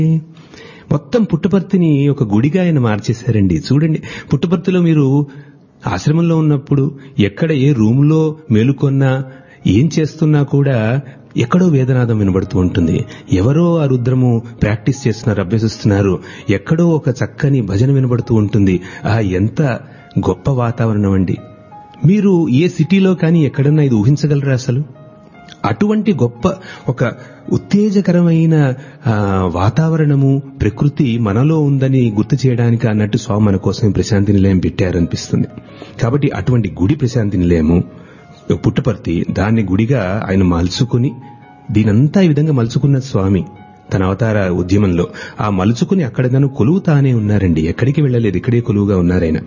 మొత్తం పుట్టపర్తిని ఒక గుడిగా ఆయన మార్చేశారండి చూడండి పుట్టపర్తిలో మీరు ఆశ్రమంలో ఉన్నప్పుడు ఎక్కడ ఏ రూమ్లో మేలుకొన్నా ఏం చేస్తున్నా కూడా ఎక్కడో వేదనాదం వినబడుతూ ఉంటుంది ఎవరో ఆ రుద్రము ప్రాక్టీస్ చేస్తున్నారు అభ్యసిస్తున్నారు ఎక్కడో ఒక చక్కని భజన వినబడుతూ ఉంటుంది ఆ ఎంత గొప్ప వాతావరణం అండి మీరు ఏ సిటీలో కానీ ఎక్కడన్నా ఇది ఊహించగలరా అసలు అటువంటి గొప్ప ఒక ఉత్తేజకరమైన ఆ, వాతావరణము ప్రకృతి మనలో ఉందని గుర్తు చేయడానికి అన్నట్టు స్వామి మన కోసం ఈ ప్రశాంతి నిలయం పెట్టారనిపిస్తుంది కాబట్టి అటువంటి గుడి ప్రశాంతి నిలయము పుట్టపర్తి దాన్ని గుడిగా ఆయన మలుచుకుని దీనంతా ఈ విధంగా మలుచుకున్న స్వామి తన అవతార ఉద్యమంలో ఆ మలుచుకుని అక్కడ గాను కొలువు తానే ఉన్నారండి ఎక్కడికి వెళ్ళలేదు ఇక్కడే కొలువుగా ఉన్నారాయన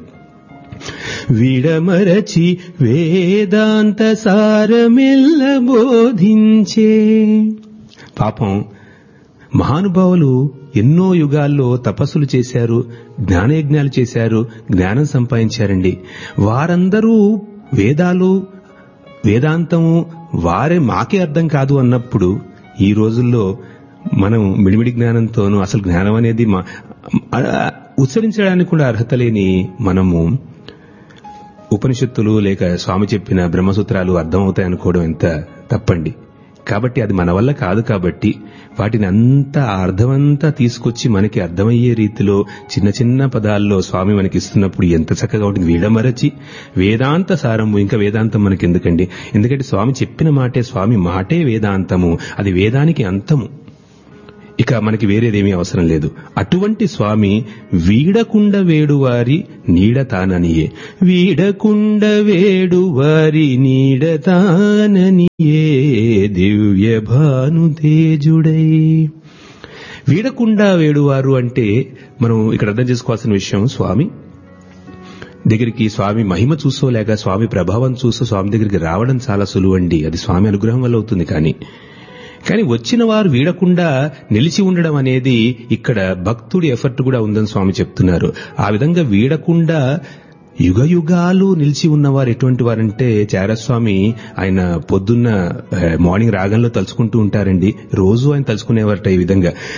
విడమరచి వేదాంత సారమెల్ల బోధించే పాపం మహానుభావులు ఎన్నో యుగాల్లో తపస్సులు చేశారు జ్ఞానయజ్ఞాలు చేశారు జ్ఞానం సంపాదించారండి వారందరూ వేదాలు వేదాంతము వారే మాకే అర్థం కాదు అన్నప్పుడు ఈ రోజుల్లో మనం మిడిమిడి జ్ఞానంతోనూ అసలు జ్ఞానం అనేది మా ఆ- ఉచ్చరించడానికి కూడా అర్హత లేని మనము ఉపనిషత్తులు లేక స్వామి చెప్పిన బ్రహ్మసూత్రాలు అర్థమవుతాయి అనుకోవడం ఎంత తప్పండి కాబట్టి అది మన వల్ల కాదు కాబట్టి వాటిని అంతా ఆ అర్థమంతా తీసుకొచ్చి మనకి అర్థమయ్యే రీతిలో చిన్న చిన్న పదాల్లో స్వామి మనకి ఇస్తున్నప్పుడు ఎంత చక్కగా ఉంటుంది వీడమరచి వేదాంత సారము ఇంకా వేదాంతం మనకి ఎందుకండి ఎందుకంటే స్వామి చెప్పిన మాటే స్వామి మాటే వేదాంతము అది వేదానికి అంతము ఇక మనకి వేరేదేమీ అవసరం లేదు అటువంటి స్వామి వీడకుండ వేడువారి నీడ తాననియే వీడకుండ వేడువారి నీడ తాననియే దివ్య భాను తేజుడై వీడకుండా వేడువారు అంటే మనం ఇక్కడ అర్థం చేసుకోవాల్సిన విషయం స్వామి దగ్గరికి స్వామి మహిమ చూసో లేక స్వామి ప్రభావం చూసో స్వామి దగ్గరికి రావడం చాలా సులువండి అది స్వామి అనుగ్రహం వల్ల అవుతుంది కానీ కానీ వచ్చిన వారు వీడకుండా నిలిచి ఉండడం అనేది ఇక్కడ భక్తుడి ఎఫర్ట్ కూడా ఉందని స్వామి చెప్తున్నారు ఆ విధంగా వీడకుండా యుగ యుగాలు నిలిచి ఉన్నవారు ఎటువంటి వారంటే చారస్వామి ఆయన పొద్దున్న ఆ, మార్నింగ్ రాగంలో తలుచుకుంటూ ఉంటారండి రోజు ఆయన తలుచుకునేవారట ఈ విధంగా